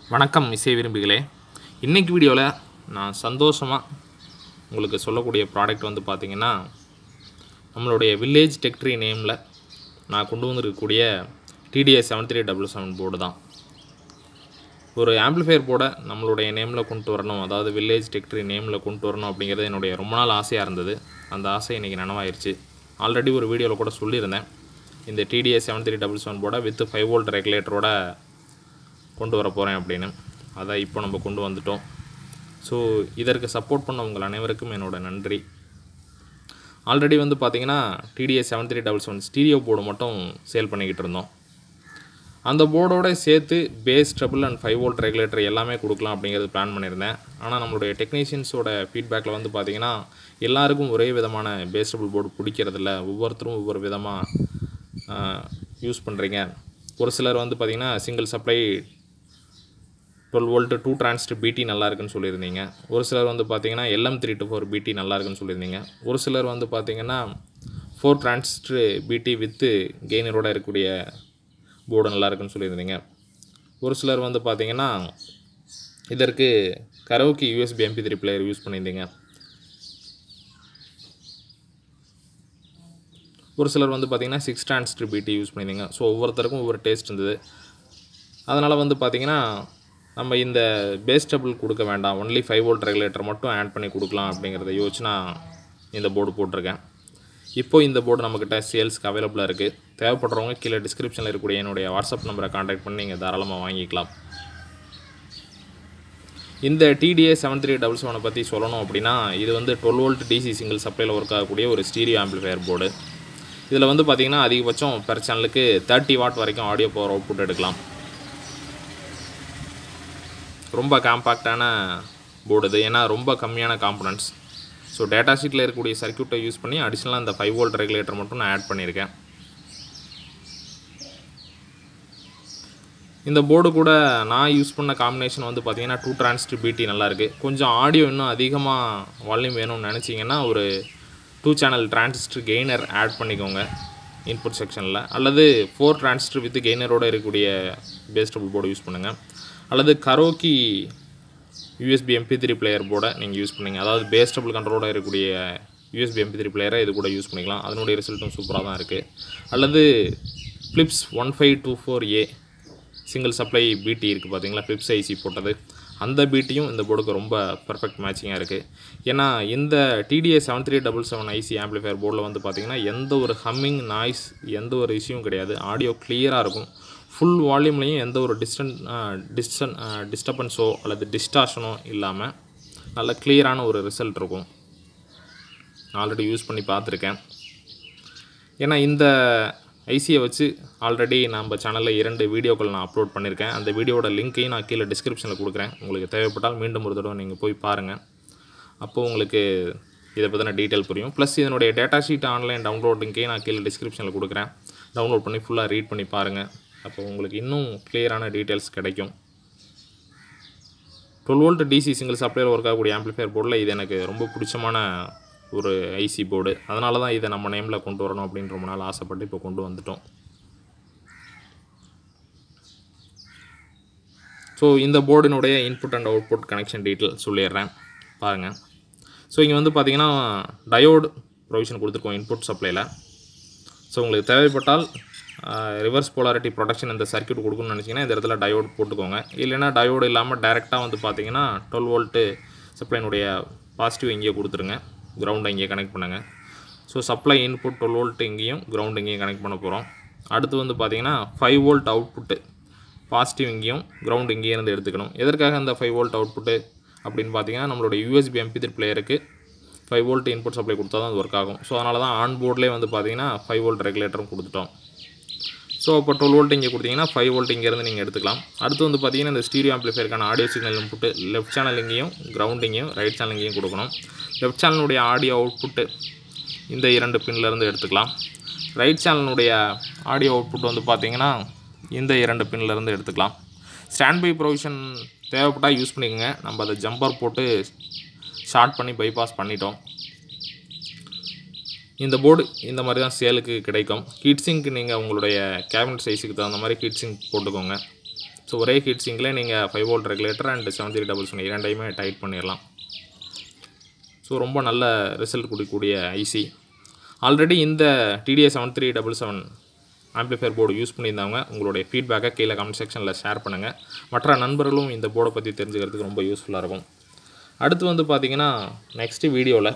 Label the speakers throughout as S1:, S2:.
S1: வணக்கம் இசை விரும்பிகளே இன்னைக்கு வீடியோவில் நான் சந்தோஷமாக உங்களுக்கு சொல்லக்கூடிய ப்ராடக்ட் வந்து பார்த்திங்கன்னா நம்மளுடைய வில்லேஜ் டெக்ட்ரி நேமில் நான் கொண்டு வந்திருக்கக்கூடிய TDS seven three double seven board தான் ஒரு ஆம்ப்ளிஃபையர் போர்டை நம்மளுடைய நேமில் கொண்டு வரணும் அதாவது வில்லேஜ் டெக்ட்ரி நேமில் கொண்டு வரணும் அப்படிங்கிறது என்னுடைய ரொம்ப நாள் ஆசையாக இருந்தது அந்த ஆசை இன்றைக்கி நனவாயிருச்சு ஆல்ரெடி ஒரு வீடியோவில் கூட சொல்லியிருந்தேன் இந்த TDS seven three double seven போர்டை வித் ஃபைவ் வோல்ட் ரெகுலேட்டரோட கொண்டு வர போகிறேன் அப்படின்னு அதை இப்போ நம்ம கொண்டு வந்துட்டோம் ஸோ இதற்கு சப்போர்ட் பண்ண உங்கள் அனைவருக்கும் என்னோட நன்றி ஆல்ரெடி வந்து பார்த்தீங்கன்னா TDS seven three double seven stereo board மட்டும் சேல் பண்ணிக்கிட்டு இருந்தோம் அந்த போர்டோட சேர்த்து bass treble and five volt regulator எல்லாமே கொடுக்கலாம் அப்படிங்கிறது பிளான் பண்ணியிருந்தேன் ஆனால் நம்மளுடைய டெக்னீஷியன்ஸோட ஃபீட்பேக்கில் வந்து பார்த்திங்கன்னா எல்லாருக்கும் ஒரே விதமான பேஸ் ட்ரபிள் போர்டு பிடிக்கிறதில்ல ஒவ்வொருத்தரும் ஒவ்வொரு விதமாக யூஸ் பண்ணுறீங்க ஒரு சிலர் வந்து பார்த்திங்கன்னா single supply twelve volt two transistor பிடி நல்லா இருக்குன்னு சொல்லியிருந்தீங்க ஒரு சிலர் வந்து பார்த்தீங்கன்னா எல்எம் த்ரீ டு ஃபோர் பிடி நல்லா இருக்குன்னு சொல்லியிருந்தீங்க ஒரு சிலர் வந்து பார்த்தீங்கன்னா ஃபோர் டிரான்ஸ்டர் பிடி வித்து கெய்னரோட இருக்கக்கூடிய போர்டு நல்லா இருக்குன்னு சொல்லியிருந்தீங்க ஒரு சிலர் வந்து பார்த்தீங்கன்னா இதற்கு karaoke USB MP three player use பண்ணியிருந்தீங்க ஒரு சிலர் வந்து பார்த்தீங்கன்னா சிக்ஸ் டிரான்ஸ்டர் பிடி யூஸ் பண்ணியிருந்தீங்க ஸோ ஒவ்வொருத்தருக்கும் ஒவ்வொரு டேஸ்ட் இருந்தது அதனால் வந்து பார்த்தீங்கன்னா நம்ம இந்த பேஸ் டபுள் கொடுக்க வேண்டாம் ஒன்லி ஃபைவ் வோல்ட் ரெகுலேட்டர் மட்டும் ஆட் பண்ணி கொடுக்கலாம் அப்படிங்கிறத யோசிச்சு நான் இந்த போர்டு போட்டிருக்கேன் இப்போ இந்த போர்டு நம்மக்கிட்ட சேல்ஸ்க்கு அவைலபிளாக இருக்குது தேவைப்படுறவங்க கீழே டிஸ்கிரிப்ஷனில் இருக்கக்கூடிய என்னுடைய வாட்ஸ்அப் நம்பரை காண்டாக்ட் பண்ணி நீங்கள் தாராளமாக வாங்கிக்கலாம் இந்த டிடிஏ செவன் த்ரீ டபுள் செவனை பற்றி சொல்லணும் அப்படின்னா இது வந்து டுவெல் வோல்ட் டிசி சிங்கிள் சப்ளையில் ஒர்க் ஆகக்கூடிய ஒரு ஸ்டீரியோ ஆம்பிளிஃபையர் போர்டு இதில் வந்து பார்த்திங்கன்னா அதிகபட்சம் பெர் சேனலுக்கு தேர்ட்டி வாட் வரைக்கும் ஆடியோ பவர் அவுட்புட் எடுக்கலாம் ரொம்ப காம்பேக்டான போர்டு இது ஏன்னா ரொம்ப கம்மியான காம்பனன்ட்ஸ் ஸோ டேட்டா ஷீட்டில் இருக்கக்கூடிய சர்க்கியூட்டை யூஸ் பண்ணி அடிஷ்னலாக இந்த ஃபைவ் வோல்ட் ரெகுலேட்டர் மட்டும் நான் ஆட் பண்ணியிருக்கேன் இந்த போர்டு கூட நான் யூஸ் பண்ண காம்பினேஷன் வந்து பார்த்தீங்கன்னா டூ டிரான்ஸ்டர் பிடி நல்லாயிருக்கு கொஞ்சம் ஆடியோ இன்னும் அதிகமாக வால்யூம் வேணும்னு நினச்சிங்கன்னா ஒரு two channel transistor gainer add பண்ணிக்கோங்க இன்புட் செக்ஷனில் அல்லது ஃபோர் டிரான்சிஸ்டர் வித் கெய்னரோடு இருக்கக்கூடிய பேஸ் டபுள் போர்டு யூஸ் பண்ணுங்கள் அல்லது karaoke USB MP three player போர்டை நீங்கள் யூஸ் பண்ணீங்க அதாவது பேஸ் டபுள் கண்ட்ரோலோட இருக்கக்கூடிய யூஎஸ்பி எம்பி த்ரீ பிளேயரை இது கூட யூஸ் பண்ணிக்கலாம் அதனுடைய ரிசல்ட்டும் சூப்பராக தான் இருக்குது அல்லது Philips one five two four A single supply பிடி இருக்குது பார்த்தீங்களா ஃப்ளிப்ஸ் ஐசி போட்டது அந்த பிடியும் இந்த போர்டுக்கு ரொம்ப பர்ஃபெக்ட் மேட்சிங்காக இருக்குது ஏன்னா இந்த TDA seven three double seven IC amplifier போர்டில் வந்து பார்த்திங்கன்னா எந்த ஒரு ஹம்மிங் நாய்ஸ் எந்த ஒரு இஷ்யூவும் கிடையாது ஆடியோ கிளியராக இருக்கும் ஃபுல் வால்யூம்லேயும் எந்த ஒரு டிஸ்டன் டிஸ்டன் டிஸ்டர்பன்ஸோ அல்லது டிஸ்டார்ஷனோ இல்லாமல் நல்ல கிளியரான ஒரு ரிசல்ட் இருக்கும் ஆல்ரெடி யூஸ் பண்ணி பார்த்துருக்கேன் ஏன்னா இந்த ஐசியை வச்சு ஆல்ரெடி நம்ம சேனலில் இரண்டு வீடியோக்கள் நான் அப்லோட் பண்ணியிருக்கேன் அந்த வீடியோட லிங்க்கையும் நான் கீழே டிஸ்கிரிப்ஷனில் கொடுக்குறேன் உங்களுக்கு தேவைப்பட்டால் மீண்டும் ஒரு தடவை நீங்கள் போய் பாருங்கள் அப்போது உங்களுக்கு இதை பற்றின டீட்டெயில் புரியும் ப்ளஸ் இதனுடைய டேட்டா ஷீட் ஆன்லைன் டவுன்லோடிங்கையும் நான் கீழே டிஸ்கிரிப்ஷனில் கொடுக்குறேன் டவுன்லோட் பண்ணி ஃபுல்லாக ரீட் பண்ணி பாருங்கள் அப்போ உங்களுக்கு இன்னும் கிளியரான டீட்டெயில்ஸ் கிடைக்கும் டுவெல் வோல்ட் டிசி சிங்கிள் சப்ளையில் ஒர்க் ஆகக்கூடிய ஆம்ப்ளிஃபையர் போர்டில் இது எனக்கு ரொம்ப பிடிச்சமான ஒரு ஐசி போர்டு அதனால தான் இதை நம்ம நேமில் கொண்டு வரணும் அப்படின்னு ரொம்ப நாள் ஆசைப்பட்டு இப்போ கொண்டு வந்துட்டோம் ஸோ இந்த போர்டினுடைய input and output connection detail சொல்லிடுறேன் பாருங்கள் ஸோ இங்கே வந்து பார்த்தீங்கன்னா டயோடு ப்ரொவிஷன் கொடுத்துருக்கோம் இன்புட் சப்ளையில் ஸோ உங்களுக்கு தேவைப்பட்டால் ரிவர்ஸ் போலாரிட்டி ப்ரொடக்ஷன் இந்த சர்க்கியூட் கொடுக்கணும்னு நினச்சிங்கன்னா இந்த இடத்துல டயோடு போட்டுக்கோங்க இல்லைன்னா டயோடு இல்லாமல் டைரெக்டாக வந்து பார்த்தீங்கன்னா டுவெல் வோல்ட்டு சப்ளைனுடைய பாசிட்டிவ் இங்கேயே கொடுத்துருங்க கிரவுண்டை இங்கேயே கனெக்ட் பண்ணுங்கள் so supply input twelve volt இங்கேயும் கிரவுண்ட் இங்கேயும் கனெக்ட் பண்ண போகிறோம் அடுத்து வந்து பார்த்தீங்கன்னா ஃபைவ் வோல்ட் அவுட்புட்டு பாசிட்டிவ் இங்கேயும் கிரவுண்ட் இங்கேயே இருந்து எடுத்துக்கணும் எதற்காக இந்த ஃபைவ் வோல்ட் அவுட்புட்டு அப்படின்னு பார்த்தீங்கன்னா நம்மளோட யூஎஸ்பி எம்பி த்ரீ பிளேயருக்கு ஃபைவ் வோல்ட் இன்புட் சப்ளை கொடுத்தா தான் அது ஒர்க் ஆகும் ஸோ அதனால தான் ஆன் போர்ட்லேயே வந்து பார்த்தீங்கன்னா ஃபைவ் வோல்ட் ரெகுலேட்டரும் கொடுத்துட்டோம் ஸோ அப்போ டுவெல் வோல்ட் இங்கே கொடுத்தீங்கன்னா ஃபைவ் வோல்ட் இங்கேருந்து நீங்கள் எடுத்துக்கலாம் அடுத்து வந்து பார்த்தீங்கன்னா இந்த ஸ்டீரியோ ஆம்ப்ளிஃபையருக்கான audio signal input left channel இங்கேயும் கிரவுண்ட் இங்கேயும் ரைட் சேனல் இங்கேயும் கொடுக்கணும் லெஃப்ட் சேனலுடைய ஆடியோ அவுட்புட்டு இந்த இரண்டு பின்லேருந்து எடுத்துக்கலாம் ரைட் சேனலுடைய ஆடியோ அவுட்புட் வந்து பார்த்தீங்கன்னா இந்த இரண்டு பின்லேருந்து எடுத்துக்கலாம் ஸ்டாண்ட் பை ப்ரொவிஷன் தேவைப்பட்டால் யூஸ் பண்ணிக்கோங்க நம்ம அதை ஜம்பர் போட்டு ஷார்ட் பண்ணி பைபாஸ் பண்ணிட்டோம் இந்த போர்டு இந்த மாதிரி தான் சேலுக்கு கிடைக்கும் ஹீட் சிங்க் நீங்கள் உங்களுடைய கேபினட் சைஸுக்கு தகுந்த மாதிரி ஹீட் சிங்க் போட்டுக்கோங்க ஸோ ஒரே ஹீட் சிங்கில் நீங்கள் five volt regulator and seven three double one இரண்டையுமே டைட் பண்ணிடலாம் ஸோ ரொம்ப நல்ல ரிசல்ட் கொடுக்கக்கூடிய ஐசி ஆல்ரெடி இந்த TDS seven three double seven amplifier board use பண்ணியிருந்தவங்க உங்களுடைய ஃபீட்பேக்கை கீழே கமெண்ட் செக்ஷனில் ஷேர் பண்ணுங்கள் மற்ற நண்பர்களும் இந்த போர்டை பற்றி தெரிஞ்சுக்கிறதுக்கு ரொம்ப யூஸ்ஃபுல்லாக இருக்கும் அடுத்து வந்து பார்த்தீங்கன்னா நெக்ஸ்ட்டு வீடியோவில்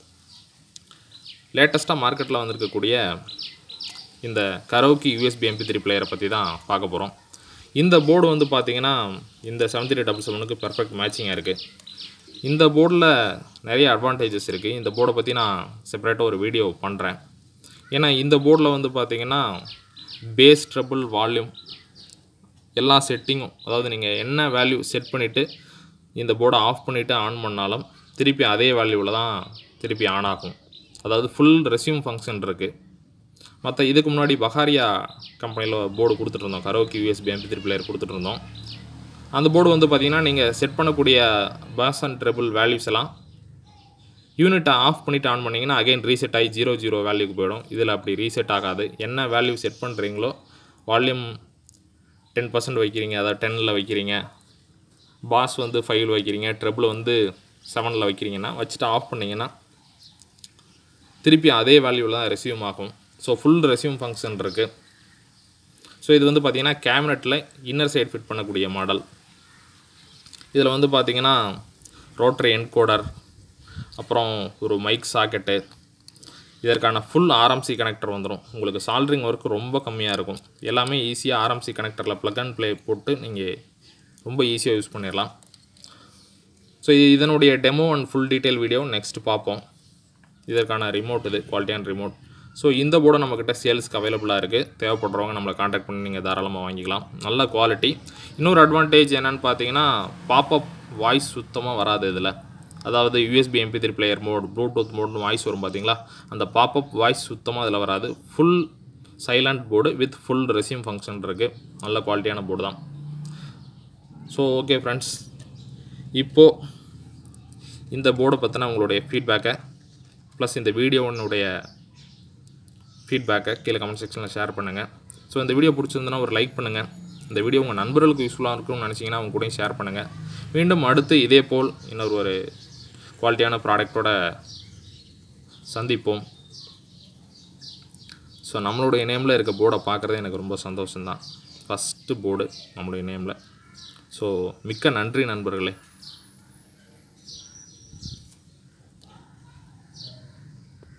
S1: லேட்டஸ்ட்டாக மார்க்கெட்டில் வந்திருக்கக்கூடிய இந்த கரோக்கி யூஎஸ்பி எம்பி த்ரீ பிளேயரை பற்றி தான் பார்க்க போகிறோம் இந்த போர்டு வந்து பார்த்தீங்கன்னா இந்த செவன் த்ரீ டபுள் செவனுக்கு பெர்ஃபெக்ட் மேட்சிங்காக இருக்குது இந்த போர்டில் நிறைய அட்வான்டேஜஸ் இருக்குது இந்த போர்டை பற்றி நான் செப்பரேட்டாக ஒரு வீடியோ பண்ணுறேன் ஏன்னா இந்த போர்டில் வந்து பார்த்தீங்கன்னா பேஸ் ட்ரபிள் வால்யூம் எல்லா செட்டிங்கும் அதாவது நீங்கள் என்ன வேல்யூ செட் பண்ணிவிட்டு இந்த போர்டை ஆஃப் பண்ணிவிட்டு ஆன் பண்ணாலும் திருப்பி அதே வேல்யூவில் தான் திருப்பி ஆன் ஆகும் அதாவது ஃபுல் ரெஸ்யூம் ஃபங்க்ஷன் இருக்குது மற்ற இதுக்கு முன்னாடி பஹாரியா கம்பெனியில் போர்டு கொடுத்துட்ருந்தோம் karaoke USB MP three player கொடுத்துட்ருந்தோம் அந்த போர்டு வந்து பார்த்திங்கன்னா நீங்கள் செட் பண்ணக்கூடிய பாஸ் அண்ட் ட்ரிபிள் வேல்யூஸ் எல்லாம் யூனிட்டை ஆஃப் பண்ணிவிட்டு ஆன் பண்ணிங்கன்னா அகைன் ரீசெட் ஆகி ஜீரோ ஜீரோ வேல்யூக்கு போயிடும் இதில் அப்படி ரீசெட் ஆகாது என்ன வேல்யூ செட் பண்ணுறீங்களோ வால்யூம் டென் பர்சன்ட் வைக்கிறீங்க அதாவது டென்னில் வைக்கிறீங்க பாஸ் வந்து ஃபைவ் வைக்கிறீங்க ட்ரிபிள் வந்து செவனில் வைக்கிறீங்கன்னா வச்சுட்டு ஆஃப் பண்ணிங்கன்னா திருப்பி அதே வேல்யூவில் தான் ரெசியூம் ஆகும் ஸோ ஃபுல் ரெசியூம் ஃபங்க்ஷன் இருக்குது ஸோ இது வந்து பார்த்திங்கன்னா கேபினெட்டில் இன்னர் சைடு ஃபிட் பண்ணக்கூடிய மாடல் இதில் வந்து பார்த்திங்கன்னா ரோட்டரி என்கோடர் அப்புறம் ஒரு மைக் சாக்கெட்டு இதற்கான ஃபுல் ஆர்எம்சி கனெக்டர் வந்துடும் உங்களுக்கு சால்ட்ரிங் ஒர்க் ரொம்ப கம்மியாக இருக்கும் எல்லாமே ஈஸியாக ஆர்எம்சி கனெக்டரில் ப்ளக் அண்ட் ப்ளே போட்டு நீங்கள் ரொம்ப ஈஸியாக யூஸ் பண்ணிடலாம் ஸோ இதனுடைய demo and full detail video next பார்ப்போம் இதற்கான ரிமோட் இது குவாலிட்டியான ரிமோட் ஸோ இந்த போர்டு நம்மக்கிட்ட சேல்ஸ்க்கு அவைலபிளாக இருக்குது தேவைப்படுறவங்க நம்மளை காண்டாக்ட் பண்ணி நீங்கள் தாராளமாக வாங்கிக்கலாம் நல்ல குவாலிட்டி இன்னொரு அட்வான்டேஜ் என்னென்னு பார்த்தீங்கன்னா பாப்அப் வாய்ஸ் சுத்தமாக வராது இதில் அதாவது USB MP three player mode Bluetooth மோட்னு வாய்ஸ் வரும் பார்த்தீங்களா அந்த பாப்அப் வாய்ஸ் சுத்தமாக இதில் வராது full silent board with full resume function இருக்குது நல்ல குவாலிட்டியான போர்டு தான் ஸோ ஓகே ஃப்ரெண்ட்ஸ் இப்போது இந்த போர்டை பற்றின உங்களுடைய ஃபீட்பேக்கை ப்ளஸ் இந்த வீடியோனுடைய ஃபீட்பேக்கை கீழே கமெண்ட் செக்ஷனில் ஷேர் பண்ணுங்கள் ஸோ இந்த வீடியோ பிடிச்சிருந்தனா ஒரு லைக் பண்ணுங்கள் இந்த வீடியோ உங்கள் நண்பர்களுக்கு யூஸ்ஃபுல்லாக இருக்கும்னு நினச்சிங்கன்னா அவங்க கூடயும் ஷேர் பண்ணுங்கள் மீண்டும் அடுத்து இதே போல் இன்னொரு ஒரு குவாலிட்டியான ப்ராடக்டோட சந்திப்போம் ஸோ நம்மளுடைய நேமில் இருக்க போர்டை பார்க்குறது எனக்கு ரொம்ப சந்தோஷம்தான் ஃபஸ்ட்டு போர்டு நம்மளுடைய நேமில் ஸோ மிக்க நன்றி நண்பர்களே